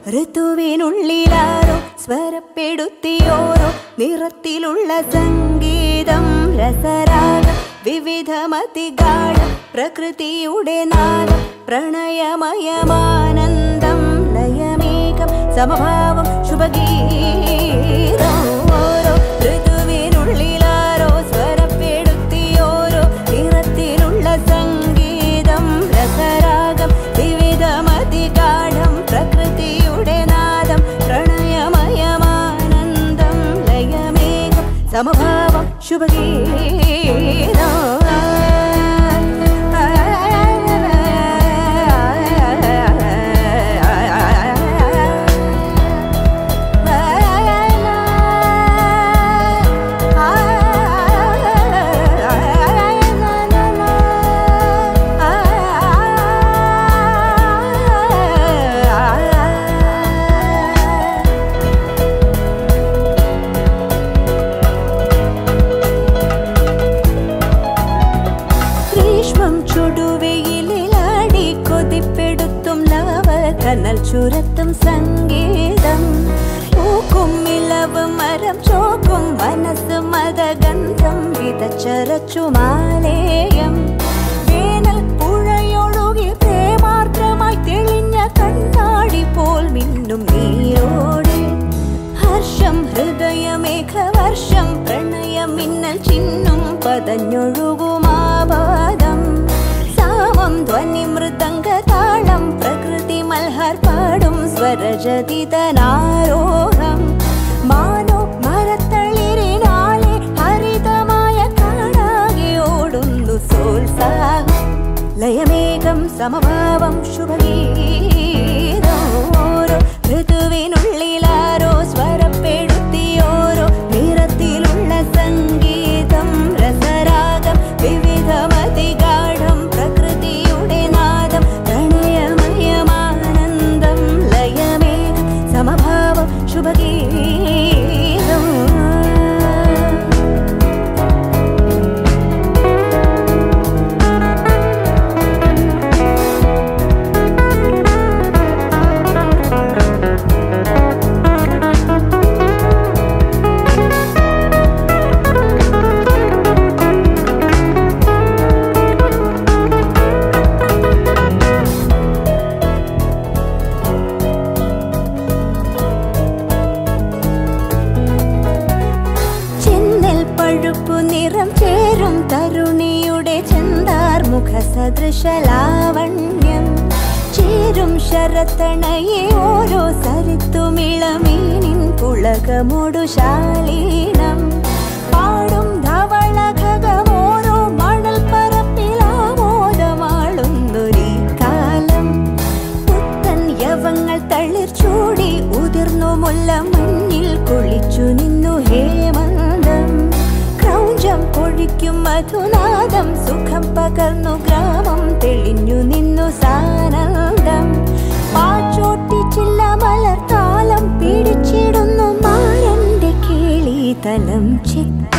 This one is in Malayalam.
ഋതുവിനുള്ളിലാരോ സ്വരപ്പെടുത്തിയോരോ നിറത്തിലുള്ള സംഗീതം രസരാഗം വിവിധമതികാളം പ്രകൃതിയുടെ നാദം പ്രണയമയമാനന്ദം ലയമേകം സമഭാവം ശുഭഗീതം ഓരോ ഋതുവിനുള്ളിലാരോ സ്വരപ്പെടുത്തിയോരോ നിറത്തിലുള്ള സംഗീതം രസരാഗം വിവിധമതികാഠം പ്രകൃതിയുടെ നാദം പ്രണയമയമാനന്ദം ലയമേകം സമഭാവം ശുഭഗീതം ഗ്രീഷ്മം ചുടുവെയിലാടി കൊതിപ്പെടുത്തും നവ കനൽ ചുരത്തും സംഗീതം പൂക്കും ഇലവ് മരം ചോക്കും മനസ്സ് മതഗന്ധം വിതച്ചരച്ചു മാലേയം വേനൽ പുഴയൊഴുകി പ്രേമാർദ്രമായി തെളിഞ്ഞ കണ്ണാടി പോൽ മിന്നും നീരോടെ ഹർഷം ഹൃദയമേഘവർഷം പ്രണയം മിന്നൽ ചിന്നും പതഞ്ഞൊഴുകുമാപാദം സാമം ധ്വനി മൃദംഗ താളം പ്രകൃതി മൽഹർ പാടും സ്വരജതിതനാരോഹം മാനോ മരത്തളിരിനാലെ ഹരിതമായ കാണാകെ ഓടുന്നു സോത്സാഹം ലയമേകം സമഭാവം ശുഭഗീതം ഓരോ ഋതുവിനുള്ളിലാരോ സ്വരപ്പെടുത്തിയോരോ നിറത്തിലുള്ള സംഗീതം രസരാഗം വിവിധമതികാഠം പ്രകൃതിയുടെ നാദം പ്രണയമയമാനന്ദം ലയമേകം സമഭാവം ശുഭഗീതം ചെന്നൽ പഴുപ്പു നിറം ചേരും തരുണിയുടെ ചെന്താർ മുഖ സദൃശലാവണ്യം ചേരും ശരത്തണയെ ഓരോ സരിത്തുമിളമീനിൻ പുളകമൊടു ശാലീനം പാടും ധവള ഖഗമോരോ മണൽ പരപ്പിലാമോദമാളുന്നൊരീ കാലം പുത്തൻ യവങ്ങൾ തളിർ ചൂടി ഉതിർന്നു മുല്ല മഞ്ഞിൽ കുളിച്ചു നിന്നു ഹേമന്തം ക്രൗഞ്ചം പൊഴിക്കും മധുനാദം സുഖം പകർന്നു ഗ്രാമം തെളിഞ്ഞു നിന്നു സാനന്ദം പാച്ചോട്ടിച്ചില്ല മലർത്താലം പിടിച്ചിടുന്നു മാരന്റെ കേളി തലം ചിത്ത